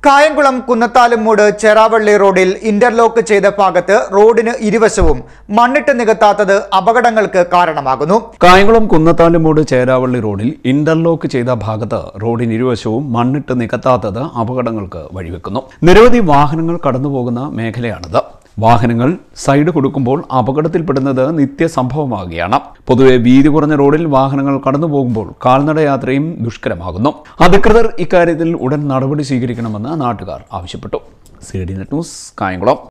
കായംകുളം കുന്നത്താലുംമൂട് ചെറാവള്ളി റോഡിൽ ഇന്റർലോക്ക് ചെയ്ത ഭാഗത്ത് റോഡിന് ഇരുവശവും മണ്ണിട്ട് നികത്താത്തത് അപകടങ്ങൾക്ക് കാരണമാകുന്നു കായംകുളം കുന്നത്താലുമൂട് ചേരാവള്ളി റോഡിൽ ഇന്റർലോക്ക് ചെയ്ത ഭാഗത്ത് റോഡിന് ഇരുവശവും മണ്ണിട്ട് നികത്താത്തത് അപകടങ്ങൾക്ക് വഴിവെക്കുന്നു നിരവധി വാഹനങ്ങൾ കടന്നുപോകുന്ന മേഖലയാണിത് വാഹനങ്ങൾ സൈഡ് കൊടുക്കുമ്പോൾ അപകടത്തിൽപ്പെടുന്നത് നിത്യസംഭവമാകുകയാണ് പൊതുവെ വീതി കുറഞ്ഞ റോഡിൽ വാഹനങ്ങൾ കടന്നു പോകുമ്പോൾ കാൽനട യാത്രയും ദുഷ്കരമാകുന്നു അധികൃതർ ഇക്കാര്യത്തിൽ ഉടൻ നടപടി സ്വീകരിക്കണമെന്ന് നാട്ടുകാർ ആവശ്യപ്പെട്ടു C D net news Kayamkulam